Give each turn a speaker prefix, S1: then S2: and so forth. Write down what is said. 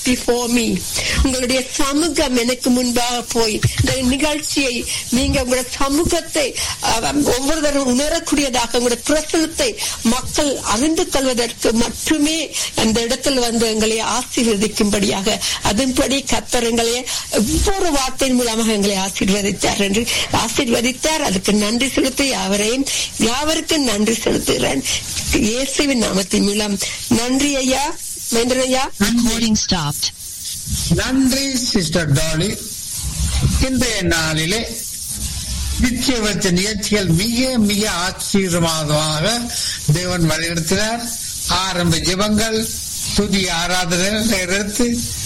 S1: before me உங்களுடைய சமூகம் எனக்கு முன்பாக போய் இந்த நிகழ்ச்சியை நீங்க உங்களுடைய சமூகத்தை அஹ், ஒவ்வொருவரும் உணரக்கூடியதாக உங்களுடைய பிரசனத்தை மக்கள் அறிந்து கொள்வதற்கு மட்டுமே அந்த இடத்தில் வந்து எங்களை ஆசீர்வதிக்கும்படியாக அதன்படி கத்தரங்களே ஒவ்வொரு வார்த்தையின் மூலமாக எங்களை ஆசீர்வதித்தார் என்று ஆசீர்வதித்தார் அதுக்கு நன்றி செலுத்தி யாவரையும் யாவருக்கும் நன்றி செலுத்துகிறேன் இயேசுவின் நாமத்தின் மூலம் நன்றி ஐயா மகேந்திரன் ஐயா
S2: Recording stopped.
S3: நன்றி சிஸ்டர் டாலி இன்றைய நாளிலே நிச்சயவச்ச நிகழ்ச்சிகள் மிக மிக ஆச்சரியமானதாக தேவன் வழிநடத்தினார் ஆரம்ப ஜெபங்கள் துதி ஆராதனை எடுத்து